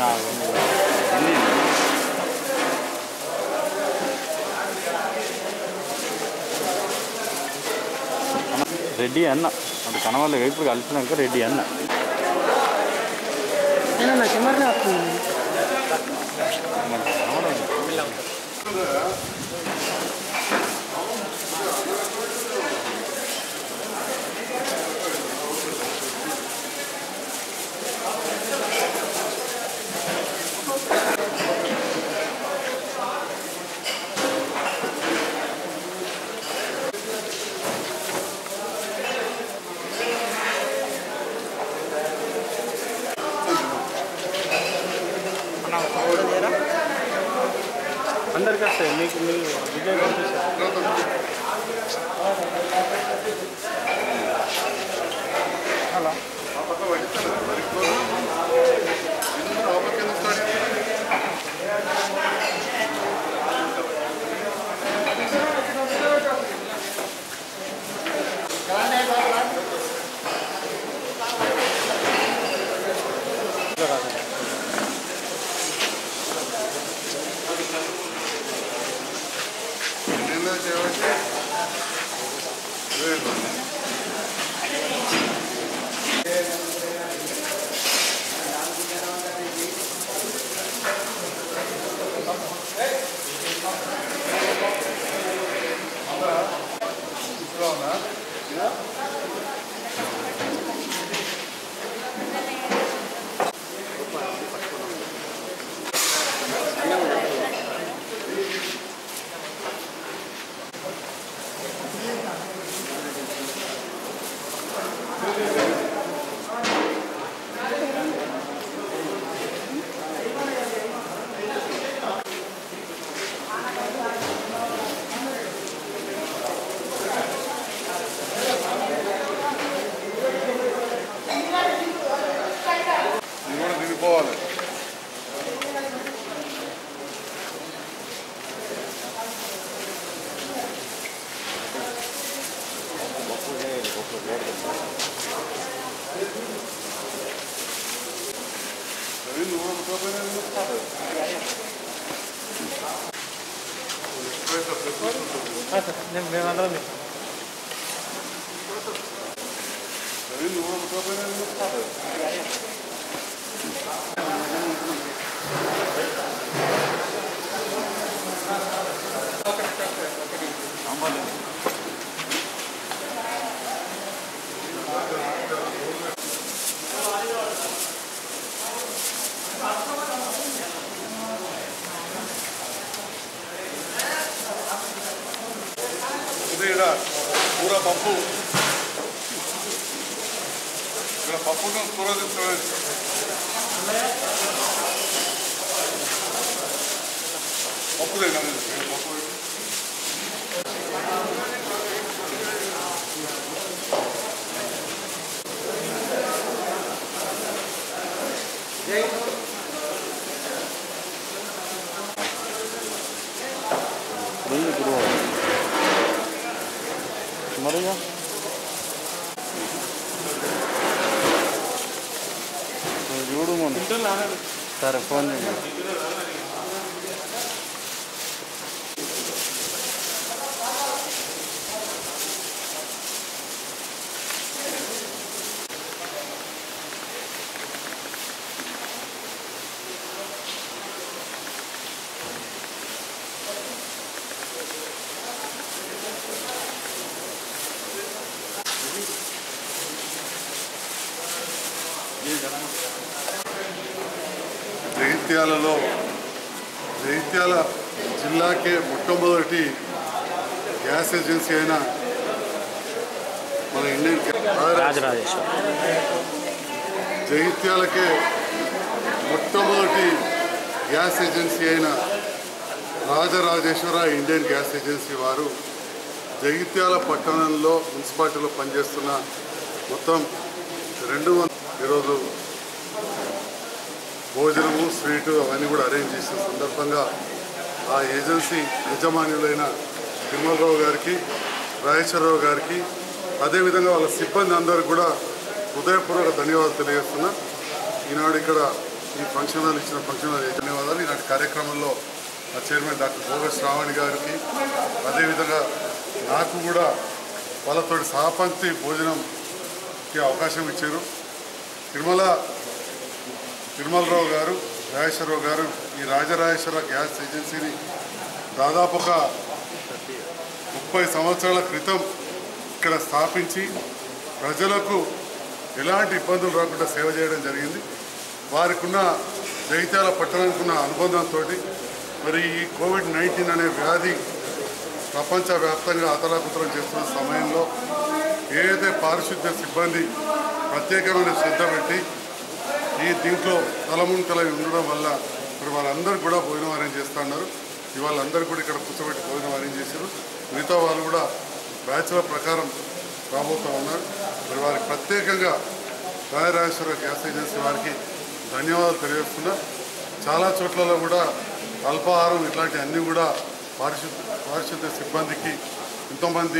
రెడ్డి అన్న అది కనవాలి ఇప్పుడు కలిసినాక రెడ్డి అన్న నా కెమెరా వస్తుంది అందరికి వస్తాయి మీకు మీ విజయ్ పంపిస్తారు హలో ఇది కూడా దిగిపోవాలి రవి, నువ్వు కూడా ముట్టుకోపోయినా ఎందుకు? ఎప్పుడైతే ప్రెస్ ఉంటుంది. నేను మేమందరం రవి, నువ్వు కూడా ముట్టుకోపోయినా ఎందుకు? ఇది ఇక్కడ కూర పప్పు ఇక్కడ పప్పును కూర తీసుకోవాలి పప్పు తిన్నాను పప్పు తిను. ముందు గురువు మరిగా నువ్వు చూడు ముందు సరే ఫోన్ చేయండి జగిత్యాలలో జగిత్యాల జిల్లాకే మొట్టమొదటి గ్యాస్ ఏజెన్సీ అయిన మన ఇండియన్ గ్యా- రాజరాజేశ్వర్ జగిత్యాలకే మొట్టమొదటి గ్యాస్ ఏజెన్సీ అయిన రాజరాజేశ్వర ఇండియన్ గ్యాస్ ఏజెన్సీ వారు జగిత్యాల పట్టణంలో మున్సిపాలిటీలో పనిచేస్తున్న మొత్తం రెండు వందల ఈరోజు భోజనము స్వీటు అవన్నీ కూడా అరేంజ్ చేసిన సందర్భంగా ఆ ఏజెన్సీ యజమానులైన తిరుమలరావు గారికి రాజేశ్వరరావు గారికి అదేవిధంగా వాళ్ళ సిబ్బంది అందరికీ కూడా హృదయపూర్వక ధన్యవాదాలు తెలియజేస్తున్నా ఈనాడు ఇక్కడ ఈ ఫంక్షన్ హాల్ ఇచ్చిన ఫంక్షన్ హాల్ ధన్యవాదాలు ఈనాటి కార్యక్రమంలో మా చైర్మన్ డాక్టర్ భోగ శ్రావణి గారికి అదేవిధంగా నాకు కూడా వాళ్ళతోటి సహపంక్తి భోజనంకి అవకాశం ఇచ్చారు తిరుమల తిరుమలరావు గారు రాజేశ్వరరావు గారు ఈ రాజరాజేశ్వర గ్యాస్ ఏజెన్సీని దాదాపు ఒక ముప్పై సంవత్సరాల క్రితం ఇక్కడ స్థాపించి ప్రజలకు ఎలాంటి ఇబ్బందులు రాకుండా సేవ చేయడం జరిగింది వారికి ఉన్న జగిత్యాల పట్టణానికి ఉన్న అనుబంధంతో మరి ఈ కోవిడ్ నైన్టీన్ అనే వ్యాధి ప్రపంచవ్యాప్తంగా అతలాకుతలం చేస్తున్న సమయంలో ఏదైతే పారిశుద్ధ్య సిబ్బంది ప్రత్యేకమైన శ్రద్ధ పెట్టి ఈ దీంట్లో తలముంకలై ఉండడం వల్ల మరి వాళ్ళందరూ కూడా భోజనం అరేంజ్ చేస్తూ ఉన్నారు ఇవాళ అందరూ కూడా ఇక్కడ కూర్చోబెట్టి భోజనం అరేంజ్ చేశారు మిగతా వాళ్ళు కూడా బ్యాచ్ల ప్రకారం రాబోతూ ఉన్నారు మరి వారికి ప్రత్యేకంగా రాయరాజేశ్వర గ్యాస్ ఏజెన్సీ వారికి ధన్యవాదాలు తెలియజేస్తున్నా చాలా చోట్లలో కూడా అల్పాహారం ఇట్లాంటి అన్నీ కూడా పారిశుద్ధ పారిశుద్ధ్య సిబ్బందికి ఎంతోమంది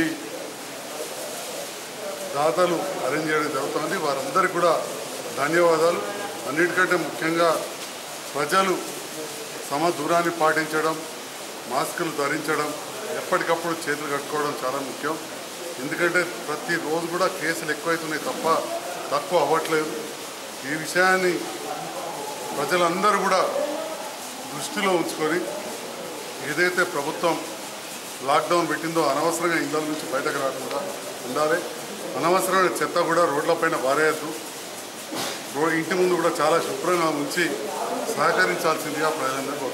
దాతలు అరేంజ్ చేయడం జరుగుతుంది వారందరికీ కూడా ధన్యవాదాలు అన్నిటికంటే ముఖ్యంగా ప్రజలు సమ దూరాన్ని పాటించడం మాస్కులు ధరించడం ఎప్పటికప్పుడు చేతులు కట్టుకోవడం చాలా ముఖ్యం ఎందుకంటే ప్రతిరోజు కూడా కేసులు ఎక్కువైతున్నాయి తప్ప తక్కువ అవ్వట్లేదు ఈ విషయాన్ని ప్రజలందరూ కూడా దృష్టిలో ఉంచుకొని ఏదైతే ప్రభుత్వం లాక్డౌన్ పెట్టిందో అనవసరంగా ఇళ్ళ నుంచి బయటకు రాకుండా ఉండాలి అనవసరమైన చెత్త కూడా రోడ్లపైన పారేయద్దు రో ఇంటి ముందు కూడా చాలా శుభ్రంగా ఉంచి సహకరించాల్సిందిగా ప్రజలందరూ